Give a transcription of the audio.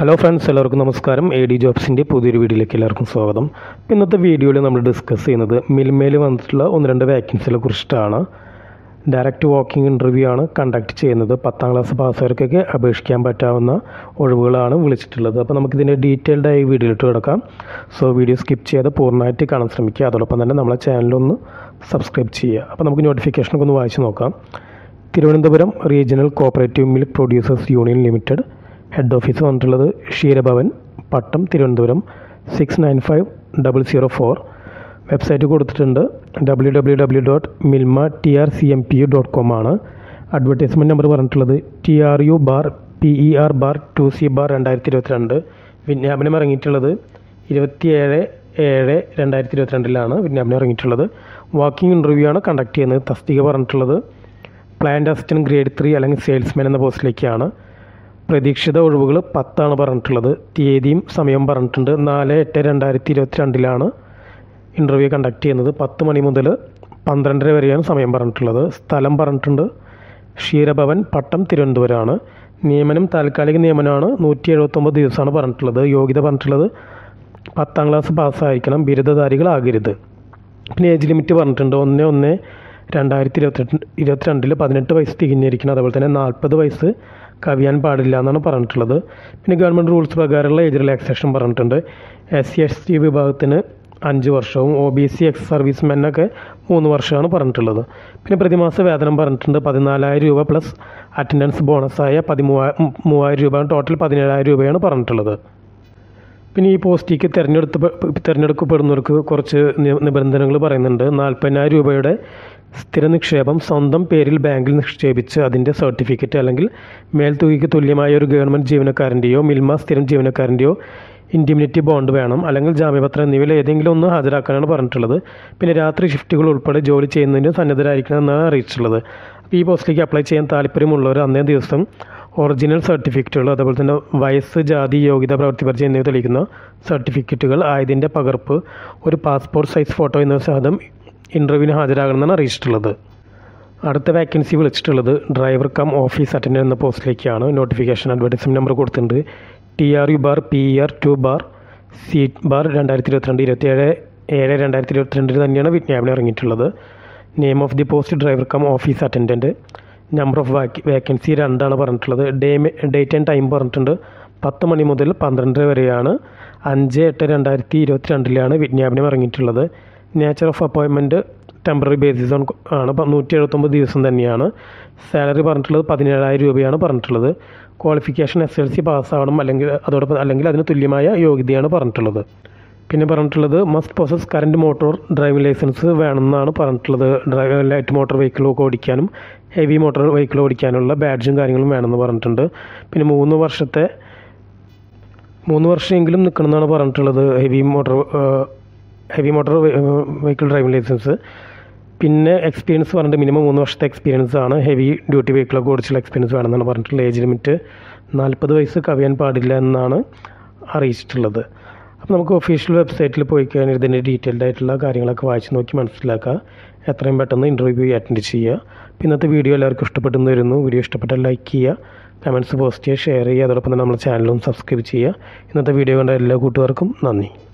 hello friends എല്ലാവർക്കും നമസ്കാരം A D ജോബ്സിൻ്റെ പുതിയൊരു വീഡിയോയിലേക്ക് എല്ലാവർക്കും സ്വാഗതം അപ്പോൾ ഇന്നത്തെ വീഡിയോയിൽ നമ്മൾ ഡിസ്കസ് ചെയ്യുന്നത് മിൽമയിൽ വന്നിട്ടുള്ള ഒന്ന് രണ്ട് വേക്കൻസികളെ കുറിച്ചിട്ടാണ് ഡയറക്റ്റ് വാക്കിംഗ് ഇൻ്റർവ്യൂ ആണ് കണ്ടക്ട് ചെയ്യുന്നത് പത്താം ക്ലാസ് പാസ്സവർക്കൊക്കെ അപേക്ഷിക്കാൻ പറ്റാവുന്ന ഒഴിവുകളാണ് വിളിച്ചിട്ടുള്ളത് അപ്പോൾ നമുക്കിതിൻ്റെ ഡീറ്റെയിൽഡ് ആയി വീഡിയോയിലിട്ട് കിടക്കാം സോ വീഡിയോ സ്കിപ്പ് ചെയ്ത് പൂർണ്ണമായിട്ട് കാണാൻ ശ്രമിക്കുക അതോടൊപ്പം തന്നെ നമ്മളെ ചാനലൊന്ന് സബ്സ്ക്രൈബ് ചെയ്യുക അപ്പോൾ നമുക്ക് നോട്ടിഫിക്കേഷനൊക്കെ ഒന്ന് വായിച്ച് നോക്കാം Thiruvananthapuram regional cooperative milk producers union limited head office വന്നിട്ടുള്ളത് Ksheerabhavan Pattom Thiruvananthapuram six nine five double zero four website കൊടുത്തിട്ടുണ്ട് W W W dot Milma T R C M P U dot com ആണ് അഡ്വർടൈസ്മെൻറ്റ് നമ്പർ പറഞ്ഞിട്ടുള്ളത് T R U bar P E R bar two C bar രണ്ടായിരത്തി ഇരുപത്തിരണ്ട് വിജ്ഞാപനം ഇറങ്ങിയിട്ടുള്ളത് ഇരുപത്തിയേഴ് ഏഴ് രണ്ടായിരത്തി ഇരുപത്തിരണ്ടിലാണ് വിജ്ഞാപനം ഇറങ്ങിയിട്ടുള്ളത് വാക്കിംഗ് ഇൻ്റർവ്യൂ ആണ് കണ്ടക്ട് ചെയ്യുന്നത് തസ്തിക പറഞ്ഞിട്ടുള്ളത് പ്ലാന്റ് അസിസ്റ്റൻറ്റ് ഗ്രേഡ് ത്രീ അല്ലെങ്കിൽ സെയിൽസ്മാൻ എന്ന പോസ്റ്റിലേക്കാണ് പ്രതീക്ഷിത ഒഴിവുകൾ പത്താണ് പറഞ്ഞിട്ടുള്ളത് തീയതിയും സമയവും പറഞ്ഞിട്ടുണ്ട് നാല് എട്ട് രണ്ടായിരത്തി ഇരുപത്തി രണ്ടിലാണ് ഇൻ്റർവ്യൂ കണ്ടക്ട് ചെയ്യുന്നത് പത്ത് മണി മുതൽ പന്ത്രണ്ടര വരെയാണ് സമയം പറഞ്ഞിട്ടുള്ളത് സ്ഥലം പറഞ്ഞിട്ടുണ്ട് ക്ഷീരഭവൻ പട്ടം തിരുവനന്തപുരമാണ് നിയമനം താൽക്കാലിക നിയമനമാണ് നൂറ്റി എഴുപത്തൊമ്പത് ദിവസമാണ് പറഞ്ഞിട്ടുള്ളത് യോഗ്യത പറഞ്ഞിട്ടുള്ളത് പത്താം ക്ലാസ് പാസ്സായിരിക്കണം ബിരുദധാരികളാകരുത് പിന്നെ ഏജ് ലിമിറ്റ് പറഞ്ഞിട്ടുണ്ട് ഒന്ന് ഒന്ന് രണ്ടായിരത്തി ഇരുപത്തിരണ്ട് ഇരുപത്തിരണ്ടിൽ പതിനെട്ട് വയസ്സ് തികഞ്ഞിരിക്കണം അതുപോലെ തന്നെ നാൽപ്പത് വയസ്സ് കവിയാൻ പാടില്ല എന്നാണ് പറഞ്ഞിട്ടുള്ളത് പിന്നെ ഗവൺമെൻറ് റൂൾസ് പ്രകാരമുള്ള ഏജ് റിലാക്സേഷൻ പറഞ്ഞിട്ടുണ്ട് എസ് സി എസ് ടി വിഭാഗത്തിന് അഞ്ച് വർഷവും O B C ex service മെന്നൊക്കെ മൂന്ന് വർഷമാണ് പറഞ്ഞിട്ടുള്ളത് പിന്നെ പ്രതിമാസ വേതനം പറഞ്ഞിട്ടുണ്ട് പതിനാലായിരം രൂപ പ്ലസ് അറ്റൻഡൻസ് ബോണസായ പതിമൂവായിരം മൂവായിരം രൂപ ടോട്ടൽ പതിനേഴായിരം രൂപയാണ് പറഞ്ഞിട്ടുള്ളത് പിന്നെ ഈ പോസ്റ്റിലേക്ക് തിരഞ്ഞെടുത്ത് തിരഞ്ഞെടുക്കപ്പെടുന്നവർക്ക് കുറച്ച് നിബന്ധനകൾ പറയുന്നുണ്ട് നാൽപ്പതിനായിരം രൂപയുടെ സ്ഥിര നിക്ഷേപം സ്വന്തം പേരിൽ ബാങ്കിൽ നിക്ഷേപിച്ച് അതിൻ്റെ സർട്ടിഫിക്കറ്റ് അല്ലെങ്കിൽ മേൽത്തുകയ്ക്ക് തുല്യമായ ഒരു ഗവൺമെൻറ് ജീവനക്കാരൻ്റെയോ മിൽമ സ്ഥിരം ജീവനക്കാരൻ്റെയോ ഇൻറ്റിമിനിറ്റി ബോണ്ട് വേണം അല്ലെങ്കിൽ ജാമ്യപത്രം എന്നിവയിൽ ഏതെങ്കിലും ഒന്ന് ഹാജരാക്കാനാണ് പറഞ്ഞിട്ടുള്ളത് പിന്നെ രാത്രി ഷിഫ്റ്റുകൾ ഉൾപ്പെടെ ജോലി ചെയ്യുന്നതിന് സന്നദ്ധരായിരിക്കണം എന്നാണ് അറിയിച്ചിട്ടുള്ളത് അപ്പോൾ ഈ പോസ്റ്റിലേക്ക് അപ്ലൈ ചെയ്യാൻ താല്പര്യമുള്ളവർ അന്നേ ദിവസം ഒറിജിനൽ സർട്ടിഫിക്കറ്റുകൾ അതുപോലെ തന്നെ വയസ്സ് ജാതി യോഗ്യത പ്രവൃത്തി പരിചയം എന്നിവ തെളിയിക്കുന്ന സർട്ടിഫിക്കറ്റുകൾ ആയതിൻ്റെ പകർപ്പ് ഒരു പാസ്പോർട്ട് സൈസ് ഫോട്ടോ എന്നിവ സഹിതം ഇൻ്റർവ്യൂവിന് ഹാജരാകണമെന്നാണ് അറിയിച്ചിട്ടുള്ളത് അടുത്ത വേക്കൻസി വിളിച്ചിട്ടുള്ളത് ഡ്രൈവർ കം ഓഫീസ് അറ്റൻഡൻ്റ് എന്ന പോസ്റ്റിലേക്കാണ് നോട്ടിഫിക്കേഷൻ അഡ്വർടൈസ്മെൻറ്റ് നമ്പർ കൊടുത്തിട്ടുണ്ട് T R U bar P R two bar C bar രണ്ടായിരത്തി ഇരുപത്തിരണ്ട് ഇരുപത്തിയേഴ് ഏഴ് രണ്ടായിരത്തി ഇരുപത്തിരണ്ടിൽ തന്നെയാണ് വിജ്ഞാപനം ഇറങ്ങിയിട്ടുള്ളത് name of the post driver cum office attendant number of vacancy രണ്ടാണ് പറഞ്ഞിട്ടുള്ളത് ഡേ ഡേറ്റ് ആൻഡ് ടൈം പറഞ്ഞിട്ടുണ്ട് പത്ത് മണി മുതൽ പന്ത്രണ്ടര വരെയാണ് അഞ്ച് എട്ട് രണ്ടായിരത്തി ഇരുപത്തി രണ്ടിലാണ് വിജ്ഞാപനം ഇറങ്ങിയിട്ടുള്ളത് nature of appointment temporary basis on ആണ് നൂറ്റി എഴുപത്തൊമ്പത് ദിവസം തന്നെയാണ് സാലറി പറഞ്ഞിട്ടുള്ളത് പതിനേഴായിരം രൂപയാണ് പറഞ്ഞിട്ടുള്ളത് ക്വാളിഫിക്കേഷൻ എസ് എൽ സി പാസ്സാവണം അല്ലെങ്കിൽ അതോടൊപ്പം അല്ലെങ്കിൽ അതിന് തുല്യമായ യോഗ്യതയാണ് പറഞ്ഞിട്ടുള്ളത് പിന്നെ പറഞ്ഞിട്ടുള്ളത് must possess current motor driving licence വേണമെന്നാണ് പറഞ്ഞിട്ടുള്ളത് ഡ്രൈവ് ലൈറ്റ് മോട്ടോർ വെഹിക്കിളൊക്കെ ഓടിക്കാനും ഹെവി മോട്ടോർ വെഹിക്കിൾ ഓടിക്കാനുള്ള ബാഡ്ജും കാര്യങ്ങളും വേണമെന്ന് പറഞ്ഞിട്ടുണ്ട് പിന്നെ മൂന്ന് വർഷത്തെ മൂന്ന് വർഷമെങ്കിലും നിൽക്കണമെന്നാണ് പറഞ്ഞിട്ടുള്ളത് heavy motor heavy motor vehicle driving licence പിന്നെ എക്സ്പീരിയൻസ് പറഞ്ഞിട്ട് മിനിമം മൂന്ന് വർഷത്തെ എക്സ്പീരിയൻസ് ആണ് ഹെവി ഡ്യൂട്ടി വെഹിക്കിളൊക്കെ ഓടിച്ചുള്ള എക്സ്പീരിയൻസ് വേണമെന്നാണ് പറഞ്ഞിട്ടുള്ളത് ഏജ് ലിമിറ്റ് നാൽപ്പത് വയസ്സ് കവിയാൻ പാടില്ല എന്നാണ് അറിയിച്ചിട്ടുള്ളത് അപ്പോൾ നമുക്ക് ഒഫീഷ്യൽ വെബ്സൈറ്റിൽ പോയി കഴിഞ്ഞാൽ ഇതിൻ്റെ ഡീറ്റെയിൽഡ് ആയിട്ടുള്ള കാര്യങ്ങളൊക്കെ വായിച്ച് നോക്കി മനസ്സിലാക്കുക എത്രയും പെട്ടെന്ന് ഇൻ്റർവ്യൂ അറ്റൻഡ് ചെയ്യുക അപ്പോൾ ഇന്നത്തെ വീഡിയോ എല്ലാവർക്കും ഇഷ്ടപ്പെട്ടെന്ന് വരുന്നു വീഡിയോ ഇഷ്ടപ്പെട്ടാൽ ലൈക്ക് ചെയ്യുക കമൻറ്റ്സ് പോസ്റ്റ് ചെയ്യുക ഷെയർ ചെയ്യുക അതോടൊപ്പം തന്നെ നമ്മുടെ ചാനലും സബ്സ്ക്രൈബ് ചെയ്യുക ഇന്നത്തെ വീഡിയോ കണ്ട എല്ലാ കൂട്ടുകാർക്കും നന്ദി